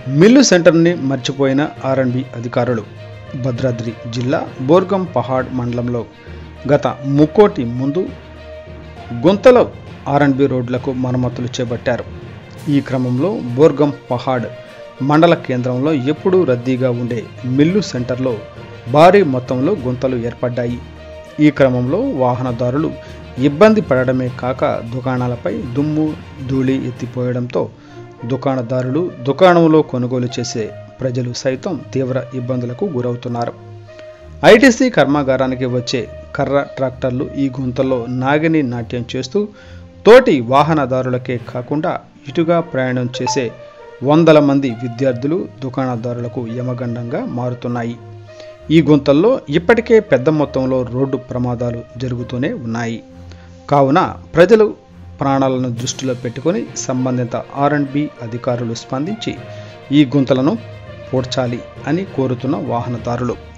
mill సెంటర్ని మర్చిపోయిన ఆర్ఎండ్బి అధికారులు భద్రాద్రి జిల్లా బోర్గం పహాడ్ మండలంలో గత ముక్కోటి ముందు గుంతల ఆర్ఎండ్బి రోడ్లకు మరమ్మతులు చేపట్టారు ఈ క్రమంలో బోర్గం పహాడ్ మండల కేంద్రంలో ఎప్పుడూ రద్దీగా ఉండే మిల్లు సెంటర్లో భారీ మొత్తంలో గుంతలు ఏర్పడ్డాయి ఈ క్రమంలో వాహనదారులు ఇబ్బంది పడడమే కాక దుకాణాలపై దుమ్ము ధూళి ఎత్తిపోయడంతో దుకాణదారులు దుకాణంలో కొనుగోలు చేసే ప్రజలు సైతం తీవ్ర ఇబ్బందులకు గురవుతున్నారు ఐటీసీ కర్మాగారానికి వచ్చే కర్ర ట్రాక్టర్లు ఈ గుంతల్లో నాగిని నాట్యం చేస్తూ తోటి వాహనదారులకే కాకుండా ఇటుగా ప్రయాణం చేసే వందల మంది విద్యార్థులు దుకాణదారులకు యమగండంగా మారుతున్నాయి ఈ గుంతల్లో ఇప్పటికే పెద్ద మొత్తంలో రోడ్డు ప్రమాదాలు జరుగుతూనే ఉన్నాయి కావున ప్రజలు ప్రాణాలను దృష్టిలో పెట్టుకొని సంబంధిత ఆర్ అండ్ బి అధికారులు స్పందించి ఈ గుంతలను పూడ్చాలి అని కోరుతున్న వాహనదారులు